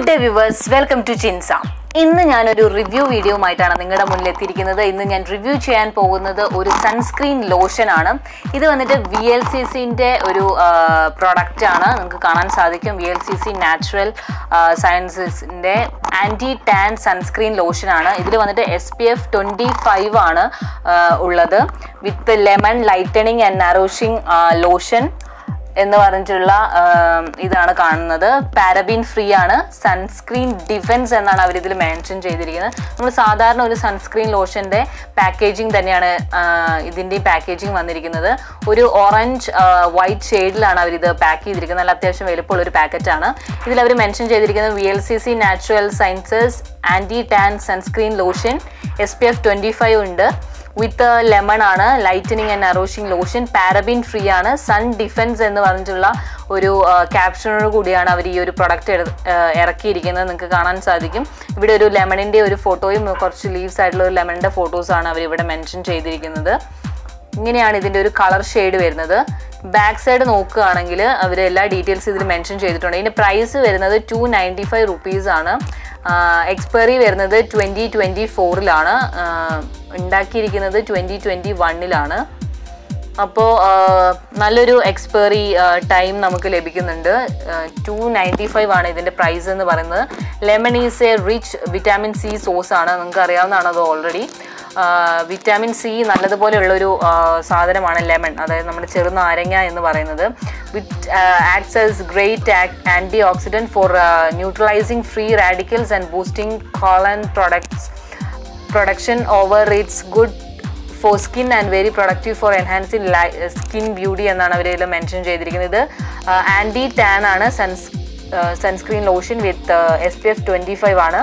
good day viewers welcome to Chinsa ഇന്ന് ഞാനൊരു review വീഡിയോയുമായിട്ടാണ് നിങ്ങളുടെ മുന്നിൽ എത്തിയിരിക്കുന്നത് ഇന്ന് ഞാൻ റിവ്യൂ ചെയ്യാൻ പോകുന്നത് ഒരു സൺസ്ക്രീൻ ലോഷൻ ആണ് ഇത് വന്നിട്ട് വി എൽ സി സിൻ്റെ ഒരു പ്രൊഡക്റ്റ് ആണ് നിങ്ങൾക്ക് കാണാൻ സാധിക്കും V L C C natural സയൻസസിൻ്റെ ആൻറ്റി ടാൻ സൺസ്ക്രീൻ ലോഷൻ ആണ് ഇതിൽ വന്നിട്ട് S P F twenty five ആണ് ആ, ഉള്ളത് with lemon lightening and nourishing lotion എന്ന് പറഞ്ഞിട്ടുള്ള ആം, ഇതാണ് കാണുന്നത് പാരബിൻ ഫ്രീ ആണ് സൺസ്ക്രീൻ ഡിഫൻസ് എന്നാണ് അവർ ഇതിൽ മെൻഷൻ ചെയ്തിരിക്കുന്നത് നമ്മൾ സാധാരണ ഒരു സൺസ്ക്രീൻ ലോഷന്റെ പാക്കേജിങ് തന്നെയാണ് ഇതിൻ്റെ പാക്കേജിങ് വന്നിരിക്കുന്നത് ഒരു ഓറഞ്ച് വൈറ്റ് ഷെയ്ഡിലാണ് അവർ ഇത് പാക്ക് ചെയ്തിരിക്കുന്നത് നല്ല അത്യാവശ്യം വലുപ്പമുള്ള ഒരു പാക്കറ്റാണ് ഇതിൽ അവർ മെൻഷൻ ചെയ്തിരിക്കുന്നത് V L C C natural sciences anti tan sunscreen lotion S P F twenty five ഉണ്ട് വിത്ത് ലെമൺ ആണ് lightening and nourishing lotion paraben free ആണ് സൺ ഡിഫൻസ് എന്ന് പറഞ്ഞിട്ടുള്ള ഒരു ക്യാപ്ഷനോട് കൂടിയാണ് അവർ ഈ ഒരു പ്രൊഡക്റ്റ് ഇറക്കിയിരിക്കുന്നത് നിങ്ങൾക്ക് കാണാൻ സാധിക്കും ഇവിടെ ഒരു ലെമണിൻ്റെ ഒരു ഫോട്ടോയും കുറച്ച് ലീവ്സ് ആയിട്ടുള്ള ഒരു ലെമണിൻ്റെ ഫോട്ടോസാണ് അവർ ഇവിടെ മെൻഷൻ ചെയ്തിരിക്കുന്നത് ഇങ്ങനെയാണ് ഇതിൻ്റെ ഒരു കളർ ഷെയ്ഡ് വരുന്നത് ബാക്ക് സൈഡ് നോക്കുകയാണെങ്കിൽ അവർ എല്ലാ ഡീറ്റെയിൽസ് ഇതിൽ മെൻഷൻ ചെയ്തിട്ടുണ്ട് ഇതിൻ്റെ പ്രൈസ് വരുന്നത് ടു നയൻറ്റി ഫൈവ് റുപ്പീസ് ആണ് എക്സ്പയറി വരുന്നത് ട്വൻറ്റി ട്വൻറ്റി ഫോറിലാണ് ഉണ്ടാക്കിയിരിക്കുന്നത് ട്വൻറ്റി ട്വൻറ്റി വണ്ണിലാണ് അപ്പോൾ നല്ലൊരു എക്സ്പയറി ടൈം നമുക്ക് ലഭിക്കുന്നുണ്ട് ടു നയൻറ്റി ഫൈവ് ആണ് ഇതിൻ്റെ പ്രൈസ് എന്ന് പറയുന്നത് lemon is a rich vitamin C സോസ് ആണ് നിങ്ങൾക്ക് അറിയാവുന്നതാണ് അത് ഓൾറെഡി വിറ്റാമിൻ സി നല്ലതുപോലെയുള്ളൊരു ആ, സാധനമാണ് ലെമൺ അതായത് നമ്മുടെ ചെറുനാരങ്ങ എന്ന് പറയുന്നത് with acts as great anti oxidant for neutralising free radicals and boosting colon products production over its good for skin and very productive for enhancing skin beauty എന്നാണ് അവർ ഇതിൽ മെൻഷൻ ചെയ്തിരിക്കുന്നത് ആൻറ്റി ടാൻ ആണ് suns sunscreen lotion with S P F twenty five ആണ്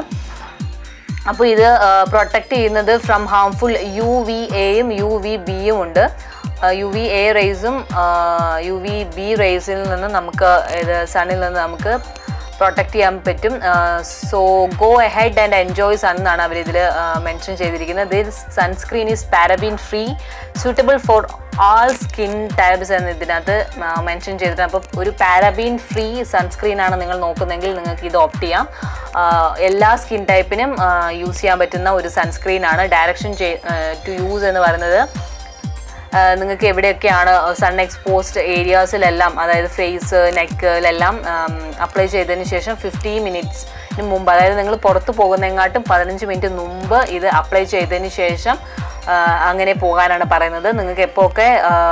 അപ്പോൾ ഇത് protect ചെയ്യുന്നത് from harmful U V എയും യു വി ബിയും ഉണ്ട് യു വി എ റേസും യു വി ബി റേസിൽ നിന്ന് നമുക്ക് ഇത് സണ്ണിൽ നിന്ന് നമുക്ക് പ്രൊട്ടക്റ്റ് ചെയ്യാൻ പറ്റും so go ahead and enjoy sun എന്നാണ് അവർ ഇതിൽ മെൻഷൻ ചെയ്തിരിക്കുന്നത് this sunscreen is paraben free suitable for all skin types എന്ന് ഇതിനകത്ത് മെൻഷൻ ചെയ്തിട്ടുണ്ട് അപ്പോൾ ഒരു പാരബീൻ ഫ്രീ സൺസ്ക്രീൻ ആണ് നിങ്ങൾ നോക്കുന്നതെങ്കിൽ നിങ്ങൾക്ക് ഇത് ഓപ്റ്റ് ചെയ്യാം ആ, എല്ലാ സ്കിൻ ടൈപ്പിനും യൂസ് ചെയ്യാൻ പറ്റുന്ന ഒരു സൺസ്ക്രീൻ ആണ് ഡയറക്ഷൻ ടു യൂസ് എന്ന് പറയുന്നത് നിങ്ങൾക്ക് എവിടെയൊക്കെയാണ് സൺ എക്സ്പോസ്ഡ് ഏരിയാസിലെല്ലാം അതായത് ഫേസ് നെക്കിലെല്ലാം അപ്ലൈ ചെയ്തതിന് ശേഷം ഫിഫ്റ്റി മിനിറ്റ്സിന് മുമ്പ് അതായത് നിങ്ങൾ പുറത്ത് പോകുന്നതിനെക്കാട്ടും പതിനഞ്ച് മിനിറ്റ് മുമ്പ് ഇത് അപ്ലൈ ചെയ്തതിന് ശേഷം ആ, അങ്ങനെ പോകാനാണ് പറയുന്നത് നിങ്ങൾക്ക് എപ്പോഴൊക്കെ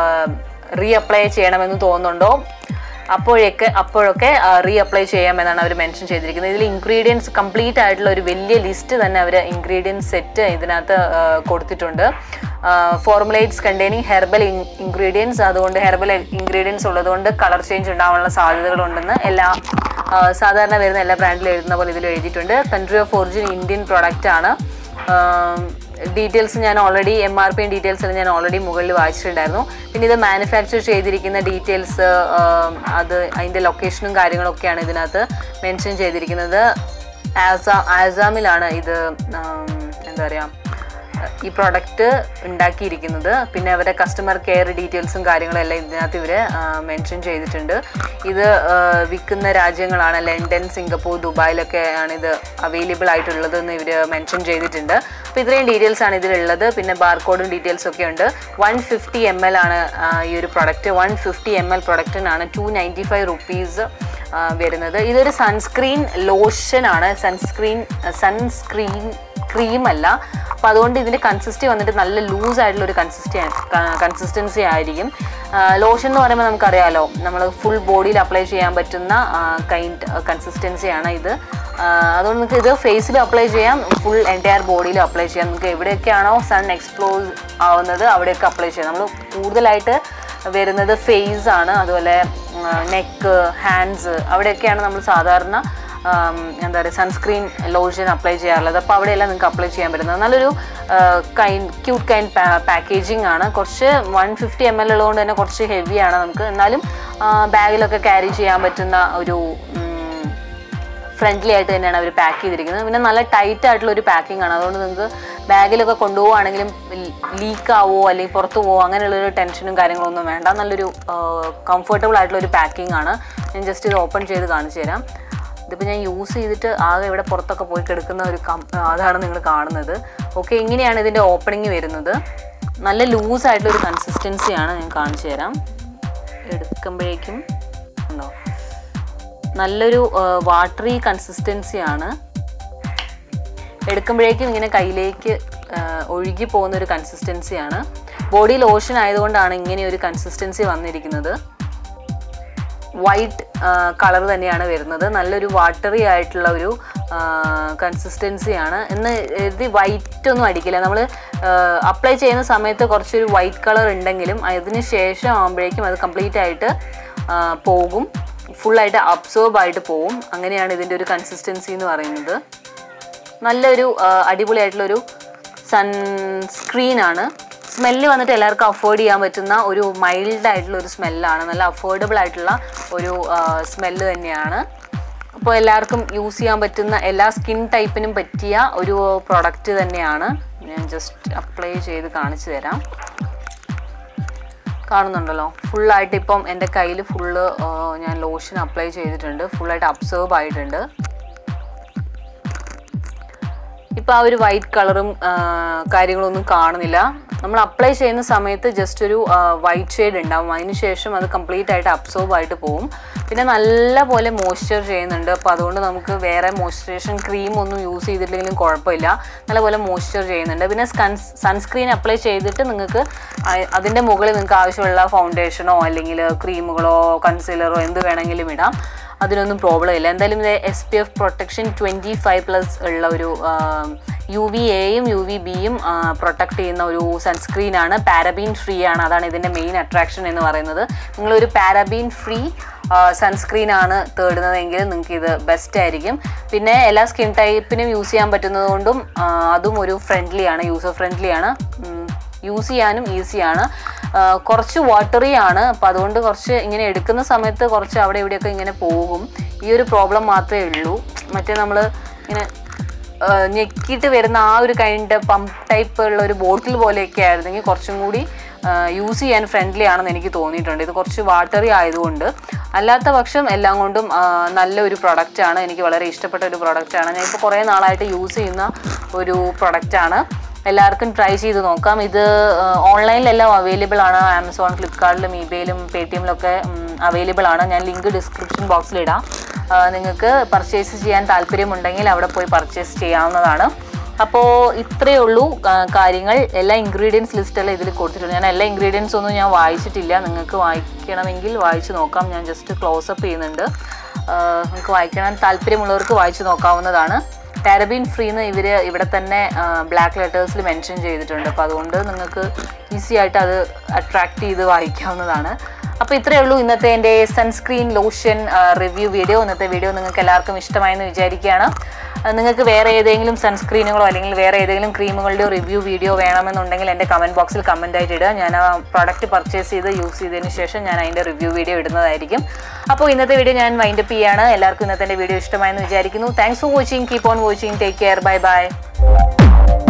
റീ അപ്ലൈ ചെയ്യണമെന്ന് തോന്നുന്നുണ്ടോ അപ്പോഴൊക്കെ അപ്പോഴൊക്കെ റീ അപ്ലൈ ചെയ്യാമെന്നാണ് അവർ മെൻഷൻ ചെയ്തിരിക്കുന്നത് ഇതിൽ ഇൻഗ്രീഡിയൻസ് കംപ്ലീറ്റ് ആയിട്ടുള്ള ഒരു വലിയ ലിസ്റ്റ് തന്നെ അവർ ഇൻഗ്രീഡിയൻസ് സെറ്റ് ഇതിനകത്ത് ആ, കൊടുത്തിട്ടുണ്ട് ഫോർമുലേറ്റ്സ് കണ്ടെയ്നിങ് ഹെർബൽ ഇൻഗ്രീഡിയൻസ് അതുകൊണ്ട് ഹെർബൽ ഇൻഗ്രീഡിയൻസ് ഉള്ളതുകൊണ്ട് കളർ ചേഞ്ച് ഉണ്ടാവാനുള്ള സാധ്യതകളുണ്ടെന്ന് എല്ലാ ആ, സാധാരണ വരുന്ന എല്ലാ ബ്രാൻഡിലും എഴുതുന്ന പോലെ ഇതിൽ എഴുതിയിട്ടുണ്ട് country of origin Indian product ആണ് ഡീറ്റെയിൽസ് ഞാൻ already M R P details ഞാൻ ഓൾറെഡി മുകളിൽ വായിച്ചിട്ടുണ്ടായിരുന്നു പിന്നെ ഇത് മാനുഫാക്ചർ ചെയ്തിരിക്കുന്ന ഡീറ്റെയിൽസ് അത് അതിൻ്റെ ലൊക്കേഷനും കാര്യങ്ങളൊക്കെയാണ് ഇതിനകത്ത് മെൻഷൻ ചെയ്തിരിക്കുന്നത് ആസാം ആസാമിലാണ് ഇത് ആം, എന്താ പറയുക ഈ പ്രോഡക്റ്റ് ഉണ്ടാക്കിയിരിക്കുന്നത് പിന്നെ അവരുടെ കസ്റ്റമർ കെയർ ഡീറ്റെയിൽസും കാര്യങ്ങളും എല്ലാം ഇതിനകത്ത് ഇവർ മെൻഷൻ ചെയ്തിട്ടുണ്ട് ഇത് ആ, വിൽക്കുന്ന രാജ്യങ്ങളാണ് ലണ്ടൻ സിംഗപ്പൂർ ദുബായിലൊക്കെ ആണ് ഇത് അവൈലബിൾ ആയിട്ടുള്ളത് എന്ന് ഇവർ മെൻഷൻ ചെയ്തിട്ടുണ്ട് അപ്പോൾ ഇത്രയും ഡീറ്റെയിൽസ് ആണ് ഇതിലുള്ളത് പിന്നെ ബാർകോഡും ഡീറ്റെയിൽസ് ഒക്കെ ഉണ്ട് വൺ ഫിഫ്റ്റി എം എൽ ആണ് ആ, ഈ ഒരു product one fifty M L പ്രൊഡക്റ്റിനാണ് ടു നയൻറ്റി ഫൈവ് റുപ്പീസ് വരുന്നത് ഇതൊരു സൺസ്ക്രീൻ ലോഷൻ ആണ് സൺസ്ക്രീൻ സൺസ്ക്രീൻ ക്രീം അല്ല അപ്പോൾ അതുകൊണ്ട് ഇതിൻ്റെ കൺസിസ്റ്റി വന്നിട്ട് നല്ല ലൂസ് ആയിട്ടുള്ള ഒരു കൺസിസ്റ്റി കൺസിസ്റ്റൻസി ആയിരിക്കും ലോഷൻ എന്ന് പറയുമ്പോൾ നമുക്കറിയാലോ നമ്മൾ ഫുൾ ബോഡിയിൽ അപ്ലൈ ചെയ്യാൻ പറ്റുന്ന കൈൻഡ് കൺസിസ്റ്റൻസിയാണ് ഇത് ആ, അതുകൊണ്ട് നിങ്ങൾക്ക് ഇത് ഫേസിലും അപ്ലൈ ചെയ്യാം ഫുൾ എൻറ്റയർ ബോഡിയിലും അപ്ലൈ ചെയ്യാം നിങ്ങൾക്ക് എവിടെയൊക്കെയാണോ സൺ എക്സ്പ്ലോസ് ആവുന്നത് അവിടെയൊക്കെ അപ്ലൈ ചെയ്യാം നമ്മൾ കൂടുതലായിട്ട് വരുന്നത് ഫേസ് ആണ് അതുപോലെ നെക്ക് ഹാൻഡ്സ് അവിടെയൊക്കെയാണ് നമ്മൾ സാധാരണ ആം, എന്താ പറയുക സൺസ്ക്രീൻ ലോഷൻ അപ്ലൈ ചെയ്യാറുള്ളത് അപ്പോൾ അവിടെയെല്ലാം നിങ്ങൾക്ക് അപ്ലൈ ചെയ്യാൻ പറ്റുന്നത് നല്ലൊരു കൈൻ ക്യൂട്ട് കൈൻ പാക്കേജിങ് ആണ് കുറച്ച് വൺ ഫിഫ്റ്റി എം എൽ ഉള്ളതുകൊണ്ട് തന്നെ കുറച്ച് ഹെവിയാണ് നമുക്ക് എന്നാലും ബാഗിലൊക്കെ ക്യാരി ചെയ്യാൻ പറ്റുന്ന ഒരു ഫ്രണ്ട്ലി ആയിട്ട് തന്നെയാണ് അവർ പാക്ക് ചെയ്തിരിക്കുന്നത് പിന്നെ നല്ല ടൈറ്റ് ആയിട്ടുള്ള ഒരു പാക്കിംഗ് ആണ് അതുകൊണ്ട് നിങ്ങൾക്ക് ബാഗിലൊക്കെ കൊണ്ടുപോവുകയാണെങ്കിലും ലീക്ക് ആവോ അല്ലെങ്കിൽ പുറത്ത് പോവോ അങ്ങനെയുള്ളൊരു ടെൻഷനും കാര്യങ്ങളൊന്നും വേണ്ട നല്ലൊരു കംഫർട്ടബിൾ ആയിട്ടുള്ള ഒരു പാക്കിംഗ് ആണ് ഞാൻ ജസ്റ്റ് ഇത് ഓപ്പൺ ചെയ്ത് കാണിച്ചു തരാം ഇതിപ്പോൾ ഞാൻ യൂസ് ചെയ്തിട്ട് ആകെ ഇവിടെ പുറത്തൊക്കെ പോയി കിടക്കുന്ന ഒരു കം അതാണ് നിങ്ങൾ കാണുന്നത് ഓക്കെ ഇങ്ങനെയാണ് ഇതിൻ്റെ ഓപ്പണിങ് വരുന്നത് നല്ല ലൂസായിട്ടുള്ള ഒരു കൺസിസ്റ്റൻസിയാണ് ഞാൻ കാണിച്ചു തരാം എടുക്കുമ്പോഴേക്കും ഉണ്ടോ നല്ലൊരു വാട്ടറി കൺസിസ്റ്റൻസിയാണ് എടുക്കുമ്പോഴേക്കും ഇങ്ങനെ കയ്യിലേക്ക് ആ, ഒഴുകി പോകുന്ന ഒരു കൺസിസ്റ്റൻസിയാണ് ബോഡി ലോഷൻ ആയതുകൊണ്ടാണ് ഇങ്ങനെ ഒരു കൺസിസ്റ്റൻസി വന്നിരിക്കുന്നത് വൈറ്റ് കളർ തന്നെയാണ് വരുന്നത് നല്ലൊരു വാട്ടറി ആയിട്ടുള്ള ഒരു കൺസിസ്റ്റൻസിയാണ് എന്ന് ഇത് വൈറ്റ് ഒന്നും അടിക്കില്ല നമ്മൾ അപ്ലൈ ചെയ്യുന്ന സമയത്ത് കുറച്ചൊരു വൈറ്റ് കളർ ഉണ്ടെങ്കിലും അതിന് ശേഷം ആകുമ്പോഴേക്കും അത് കംപ്ലീറ്റ് ആയിട്ട് ആ, പോകും ഫുള്ളായിട്ട് അബ്സോർബ് ആയിട്ട് പോകും അങ്ങനെയാണ് ഇതിൻ്റെ ഒരു കൺസിസ്റ്റൻസി എന്ന് പറയുന്നത് നല്ലൊരു ആ, അടിപൊളിയായിട്ടുള്ളൊരു സൺസ്ക്രീൻ ആണ് സ്മെല്ല് വന്നിട്ട് എല്ലാവർക്കും അഫോർഡ് ചെയ്യാൻ പറ്റുന്ന ഒരു മൈൽഡ് ആയിട്ടുള്ള ഒരു സ്മെല്ലാണ് നല്ല അഫോർഡബിൾ ആയിട്ടുള്ള ഒരു സ്മെല്ല് തന്നെയാണ് അപ്പോൾ എല്ലാവർക്കും യൂസ് ചെയ്യാൻ പറ്റുന്ന എല്ലാ സ്കിൻ ടൈപ്പിനും പറ്റിയ ഒരു പ്രൊഡക്റ്റ് തന്നെയാണ് ഞാൻ ജസ്റ്റ് അപ്ലൈ ചെയ്ത് കാണിച്ചു തരാം കാണുന്നുണ്ടല്ലോ ഫുള്ളായിട്ട് ഇപ്പം എൻ്റെ കയ്യിൽ ഫുള്ള് ഞാൻ ലോഷൻ അപ്ലൈ ചെയ്തിട്ടുണ്ട് ഫുള്ളായിട്ട് അബ്സേർവ് ആയിട്ടുണ്ട് ഇപ്പം ആ ഒരു വൈറ്റ് കളറും കാര്യങ്ങളൊന്നും കാണുന്നില്ല നമ്മൾ അപ്ലൈ ചെയ്യുന്ന സമയത്ത് ജസ്റ്റ് ഒരു വൈറ്റ് ഷെയ്ഡ് ഉണ്ടാവും അതിന് ശേഷം അത് കംപ്ലീറ്റ് ആയിട്ട് അബ്സോർബ് ആയിട്ട് പോകും പിന്നെ നല്ല പോലെ മോയ്സ്ചർ ചെയ്യുന്നുണ്ട് അപ്പോൾ അതുകൊണ്ട് നമുക്ക് വേറെ മോയ്സ്ചറൈസേഷൻ ക്രീം ഒന്നും യൂസ് ചെയ്തിട്ടില്ലെങ്കിലും കുഴപ്പമില്ല നല്ലപോലെ മോയ്സ്ചർ ചെയ്യുന്നുണ്ട് പിന്നെ സൺസ്ക്രീൻ അപ്ലൈ ചെയ്തിട്ട് നിങ്ങൾക്ക് അതിൻ്റെ മുകളിൽ നിങ്ങൾക്ക് ആവശ്യമുള്ള ഫൗണ്ടേഷനോ അല്ലെങ്കിൽ ക്രീമുകളോ കൺസീലറോ എന്ത് വേണമെങ്കിലും ഇടാം അതിനൊന്നും പ്രോബ്ലം ഇല്ല എന്തായാലും ഇത് S P F protection twenty five plus ഉള്ള ഒരു യു വി എയും യു വി ബിയും പ്രൊട്ടക്ട് ചെയ്യുന്ന ഒരു സൺസ്ക്രീനാണ് പാരബീൻ ഫ്രീ ആണ് അതാണ് ഇതിൻ്റെ മെയിൻ അട്രാക്ഷൻ എന്ന് പറയുന്നത് നിങ്ങളൊരു പാരബീൻ ഫ്രീ സൺസ്ക്രീൻ ആണ് തേടുന്നതെങ്കിൽ നിങ്ങൾക്ക് ഇത് ബെസ്റ്റ് ആയിരിക്കും പിന്നെ എല്ലാ സ്കിൻ ടൈപ്പിനും യൂസ് ചെയ്യാൻ പറ്റുന്നത് കൊണ്ടും ആ, അതും ഒരു ഫ്രണ്ട്ലി ആണ് യൂസർ ഫ്രണ്ട്ലി ആണ് ഉം, യൂസ് ചെയ്യാനും ഈസിയാണ് കുറച്ച് വാട്ടറി ആണ് അപ്പം അതുകൊണ്ട് കുറച്ച് ഇങ്ങനെ എടുക്കുന്ന സമയത്ത് കുറച്ച് അവിടെ ഇവിടെയൊക്കെ ഇങ്ങനെ പോകും ഈ ഒരു പ്രോബ്ലം മാത്രമേ ഉള്ളൂ മറ്റേ നമ്മൾ ഇങ്ങനെ ആ, ഞെക്കിയിട്ട് വരുന്ന ആ ഒരു കൈൻഡ് പമ്പ് ടൈപ്പ് ഉള്ള ഒരു ബോട്ടിൽ പോലെയൊക്കെ ആയിരുന്നെങ്കിൽ കുറച്ചും കൂടി യൂസ് ചെയ്യാൻ ഫ്രണ്ട്ലി ആണെന്ന് എനിക്ക് തോന്നിയിട്ടുണ്ട് ഇത് കുറച്ച് വാട്ടറി ആയതുകൊണ്ട് അല്ലാത്ത പക്ഷം എല്ലാം കൊണ്ടും ആ, നല്ലൊരു പ്രൊഡക്റ്റാണ് എനിക്ക് വളരെ ഇഷ്ടപ്പെട്ട ഒരു പ്രൊഡക്റ്റാണ് ഞാൻ ഇപ്പോൾ കുറേ നാളായിട്ട് യൂസ് ചെയ്യുന്ന ഒരു പ്രൊഡക്റ്റാണ് എല്ലാവർക്കും ട്രൈ ചെയ്ത് നോക്കാം ഇത് ഓൺലൈനിലെല്ലാം അവൈലബിൾ ആണ് ആമസോൺ ഫ്ലിപ്കാർട്ടിലും ഇബേയിലും പേ ടി എമ്മിലൊക്കെ അവൈലബിൾ ആണ് ഞാൻ ലിങ്ക് ഡിസ്ക്രിപ്ഷൻ ബോക്സിൽ ഇടാം ആ, നിങ്ങൾക്ക് പർച്ചേസ് ചെയ്യാൻ താല്പര്യമുണ്ടെങ്കിൽ അവിടെ പോയി പർച്ചേസ് ചെയ്യാവുന്നതാണ് അപ്പോൾ ഇത്രയേ ഉള്ളൂ ആ, കാര്യങ്ങൾ എല്ലാ ഇൻഗ്രീഡിയൻസ് ലിസ്റ്റെല്ലാം ഇതിൽ കൊടുത്തിട്ടുണ്ട് ഞാൻ എല്ലാ ഇൻഗ്രീഡിയൻസ് ഒന്നും ഞാൻ വായിച്ചിട്ടില്ല നിങ്ങൾക്ക് വായിക്കണമെങ്കിൽ വായിച്ച് നോക്കാം ഞാൻ ജസ്റ്റ് ക്ലോസ് അപ്പ് ചെയ്യുന്നുണ്ട് ആ, നിങ്ങൾക്ക് വായിക്കണം താല്പര്യമുള്ളവർക്ക് വായിച്ച് നോക്കാവുന്നതാണ് പാരബീൻ ഫ്രീ എന്ന് ഇവർ ഇവിടെ തന്നെ ബ്ലാക്ക് ലെറ്റേഴ്സിൽ മെൻഷൻ ചെയ്തിട്ടുണ്ട് അപ്പോൾ അതുകൊണ്ട് നിങ്ങൾക്ക് ഈസി ആയിട്ട് അത് അട്രാക്ട് ചെയ്ത് വായിക്കാവുന്നതാണ് അപ്പോൾ ഇത്രയേ ഉള്ളൂ ഇന്നത്തെ എൻ്റെ സൺസ്ക്രീൻ ലോഷൻ റിവ്യൂ വീഡിയോ ഇന്നത്തെ വീഡിയോ നിങ്ങൾക്ക് എല്ലാവർക്കും ഇഷ്ടമായെന്ന് വിചാരിക്കുകയാണ് ആ, നിങ്ങൾക്ക് വേറെ ഏതെങ്കിലും സൺസ്ക്രീനുകളോ അല്ലെങ്കിൽ വേറെ ഏതെങ്കിലും ക്രീമുകളുടെയോ റിവ്യൂ വീഡിയോ വേണമെന്നുണ്ടെങ്കിൽ എൻ്റെ കമൻറ്റ് ബോക്സിൽ കമൻ്റ് ആയിട്ട് ഇടുക ഞാൻ ആ പ്രോഡക്റ്റ് പർച്ചേസ് ചെയ്ത് യൂസ് ചെയ്തതിന് ശേഷം ഞാൻ അതിൻ്റെ റിവ്യൂ വീഡിയോ ഇടുന്നതായിരിക്കും അപ്പോൾ ഇന്നത്തെ വീഡിയോ ഞാൻ വൈൻഡപ്പ് ചെയ്യാണ് എല്ലാവർക്കും ഇന്നത്തെ എൻ്റെ വീഡിയോ ഇഷ്ടമായെന്ന് വിചാരിക്കുന്നു thanks for watching keep on watching take care bye by